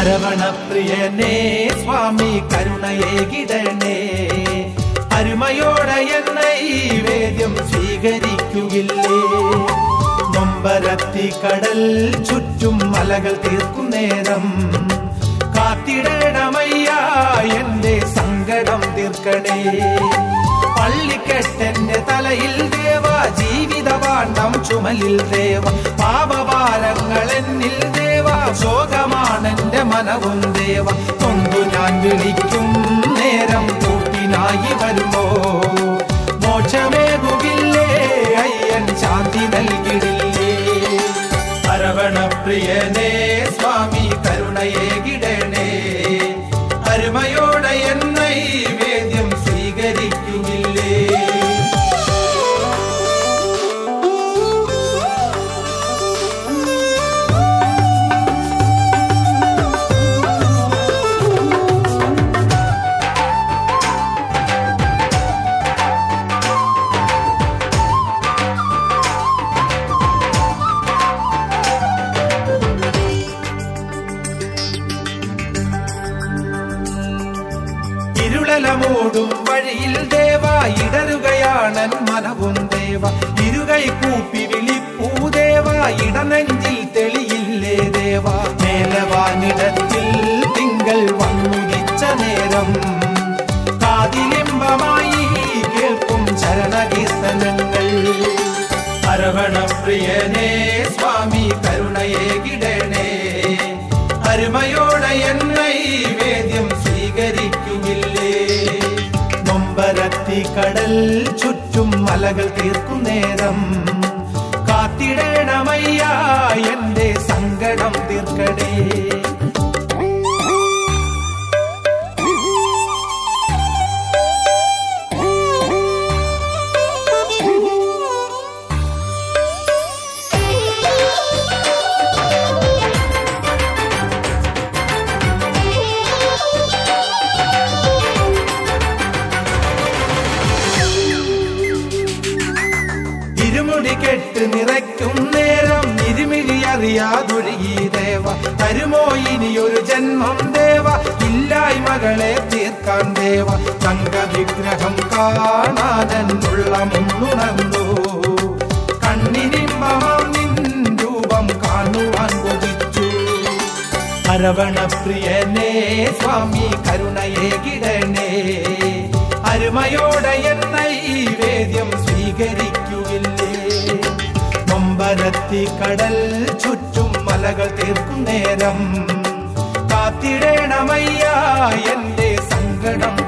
അരവണപ്രിയനേ സ്വാമി കരുണയേകിടണേ അരുമയോടെ എന്ന ഈ വേദ്യം സ്വീകരിക്കുകില്ലേ നൊമ്പരത്തി കടൽ ചുറ്റും മലകൾ തീർക്കും നേരം കാത്തിടണമയ്യ എന്റെ സങ്കടം തീർക്കണേ പള്ളിക്കെട്ടെന്റെ തലയിൽ ദേവ ജീവിതപാണ്ഡം ചുമലിൽ ദേവ പാപഭാരങ്ങൾ എന്നിൽ ദേവ ശോകമാണെന്റെ മനവും ദേവ കൊണ്ടു ഞാൻ വിളിക്കും നേരം കൂട്ടിനായി വരുമോ മോക്ഷമേകുകില്ലേ അയ്യൻ ശാന്തി നൽകിടില്ലേ അരവണപ്രിയനേ സ്വാമി കരുണയേകിടണേ അരുമയോടെ എന്ന ഈ വേദ്യം സ്വീകരിക്കുകില്ലേ ഇരുളല മൂടും വഴിയിൽ ദേവ ഇടറുകയാണൻ മനവും ദേവ ഇരുകൈ കൂപ്പി വിളിപ്പൂ ദേവ ഇടനെഞ്ചിൽ തെളിയില്ലേ ദേവ മേലവാനിടത്തിൽ തിങ്കൾ വന്നുദിച്ച നേരം കാതിലിമ്പമായി കേൾക്കും ചരണകീർത്തനങ്ങൾ അരവണപ്രിയനേ സ്വാമി കരുണയേകിടണേ അരുമയോടെ എന്ന ഈ വേദ്യം സ്വീകരിക്കുകില്ലേ നൊമ്പരത്തി കടൽ ചുറ്റും മലകൾ തീർക്കും നേരം കാത്തിടണമയ്യ എന്റെ സങ്കടം തീർക്കടേ ഇരുമുടി കെട്ട് നിറയ്ക്കും നേരം ഇരുമിഴി അറിയാതൊഴുകി ദേവ തരുമോ ഇനിയൊരു ജന്മം ദേവ ഇല്ലായ്മകളെ തീർക്കാൻ ദേവ തങ്ക വിഗ്രഹം കാണാനെന്നുള്ള മുന്നുണർന്നു കണ്ണിനിമ്പമാം നിൻ രൂപം കാണുവാൻ കൊതിച്ചു അരവണപ്രിയനേ സ്വാമി കരുണയേകിടണേ അരുമയോടെ എന്ന ഈ വേദ്യം സ്വീകരിക്കുകില്ലേ നൊമ്പരത്തി കടൽ ചുറ്റും മലകൾ തീർക്കും നേരം കാത്തിടണമയ്യ എന്റെ സങ്കടം